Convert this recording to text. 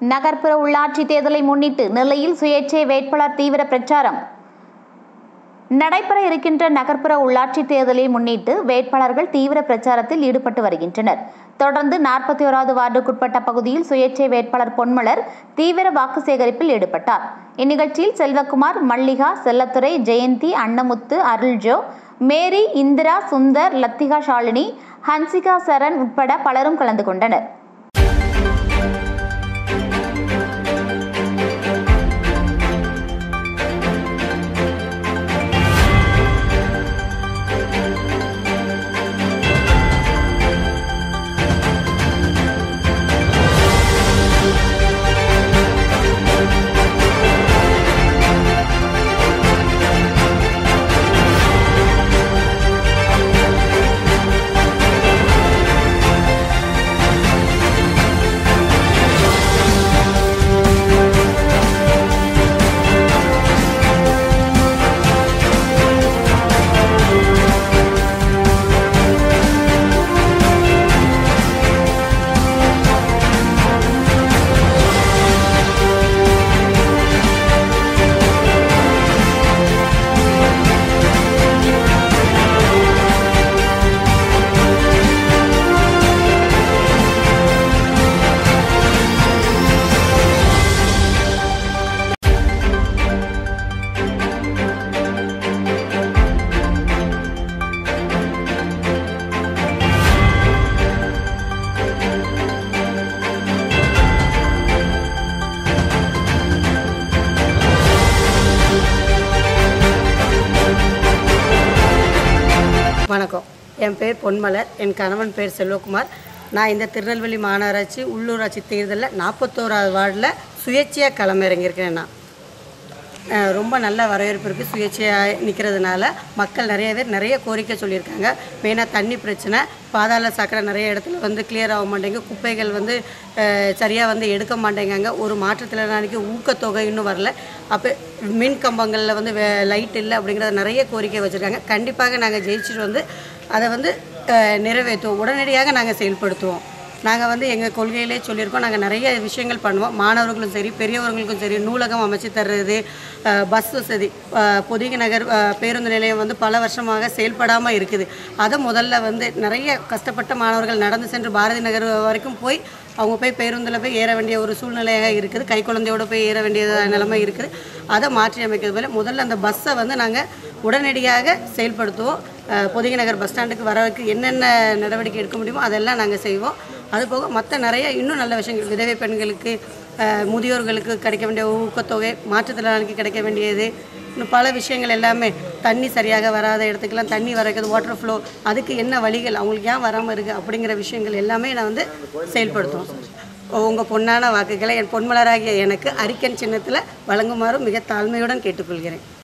நகர்ப்புற உள்ளாட்சி தேர்தலை முன்னிட்டு நெல்லையில் சுயேட்சை வேட்பாளர் தீவிர பிரச்சாரம் நடைபெற இருக்கின்ற நகர்ப்புற உள்ளாட்சி தேர்தலை முன்னிட்டு வேட்பாளர்கள் தீவிர பிரச்சாரத்தில் ஈடுபட்டு வருகின்றனர் தொடர்ந்து நாற்பத்தி ஓராவது வார்டுக்குட்பட்ட பகுதியில் சுயேட்சை வேட்பாளர் பொன்மலர் தீவிர வாக்கு சேகரிப்பில் ஈடுபட்டார் இந்நிகழ்ச்சியில் செல்வகுமார் மல்லிகா செல்லத்துறை ஜெயந்தி அன்னமுத்து அருள்ஜோ மேரி இந்திரா சுந்தர் லத்திகா ஷாலினி ஹன்சிகா சரண் உட்பட பலரும் கலந்து கொண்டனர் வணக்கம் என் பேர் பொன்மலர் என் கணவன் பேர் செல்வகுமார் நான் இந்த திருநெல்வேலி மாநகராட்சி உள்ளூராட்சி தேர்தலில் நாற்பத்தோராவது வார்டில் சுயேட்சையாக களமிறங்கியிருக்கிறேன் நான் அஹ் ரொம்ப நல்ல வரவேற்பு இருக்குது சுயேட்சையாக நிற்கிறதுனால மக்கள் நிறைய பேர் நிறைய கோரிக்கை சொல்லியிருக்காங்க மெயினாக தண்ணி பிரச்சனை பாதாள சாக்கடை நிறைய இடத்துல வந்து கிளியர் ஆக மாட்டேங்குது குப்பைகள் வந்து சரியாக வந்து எடுக்க மாட்டேங்காங்க ஒரு மாற்றுத்திறனாளிக்கு ஊக்கத்தொகை இன்னும் வரல அப்போ மின் கம்பங்களில் வந்து லைட் இல்லை அப்படிங்கிறத நிறைய கோரிக்கை வச்சுருக்காங்க கண்டிப்பாக நாங்கள் ஜெயிச்சுட்டு வந்து அதை வந்து அஹ், நிறைவேற்றுவோம் உடனடியாக நாங்கள் செயல்படுத்துவோம் நாங்கள் வந்து எங்கள் கொள்கையிலே சொல்லியிருக்கோம் நாங்கள் நிறைய விஷயங்கள் பண்ணுவோம் மாணவர்களும் சரி பெரியவர்களுக்கும் சரி நூலகம் அமைச்சு தர்றது அஹ், பஸ் வசதி அஹ், பொதிகை நகர் அஹ், பேருந்து நிலையம் வந்து பல வருஷமாக செயல்படாமல் இருக்குது அதை முதல்ல வந்து நிறைய கஷ்டப்பட்ட மாணவர்கள் நடந்து சென்று பாரதி நகர் வரைக்கும் போய் அவங்க போய் பேருந்தில் போய் ஏற வேண்டிய ஒரு சூழ்நிலையாக இருக்குது கை குழந்தையோட போய் ஏற வேண்டிய நிலைமை இருக்குது அதை மாற்றி அமைக்கிறது போல முதல்ல அந்த பஸ்ஸை வந்து நாங்கள் உடனடியாக செயல்படுத்துவோம் அஹ், பொதிகை நகர் பஸ் ஸ்டாண்டுக்கு வரதுக்கு என்னென்ன நடவடிக்கை எடுக்க முடியுமோ அதெல்லாம் நாங்கள் செய்வோம் அது போக மற்ற நிறைய இன்னும் நல்ல விஷயங்கள் விதவை பெண்களுக்கு அஹ், முதியோர்களுக்கு கிடைக்க வேண்டிய ஊக்கத்தொகை மாற்றுத்திறனாளிக்கு கிடைக்க வேண்டியது இன்னும் பல விஷயங்கள் எல்லாமே தண்ணி சரியாக வராத இடத்துக்கெல்லாம் தண்ணி வரக்கிறது வாட்டர் ஃப்ளோ அதுக்கு என்ன வழிகள் அவங்களுக்கு ஏன் வராமல் இருக்குது அப்படிங்கிற விஷயங்கள் எல்லாமே நான் வந்து செயல்படுத்துவோம் சார் உங்கள் பொன்னான வாக்குகளை என் பொன்மலராகிய எனக்கு அரிக்கன் சின்னத்தில் வழங்குமாறு மிக தாழ்மையுடன் கேட்டுக்கொள்கிறேன்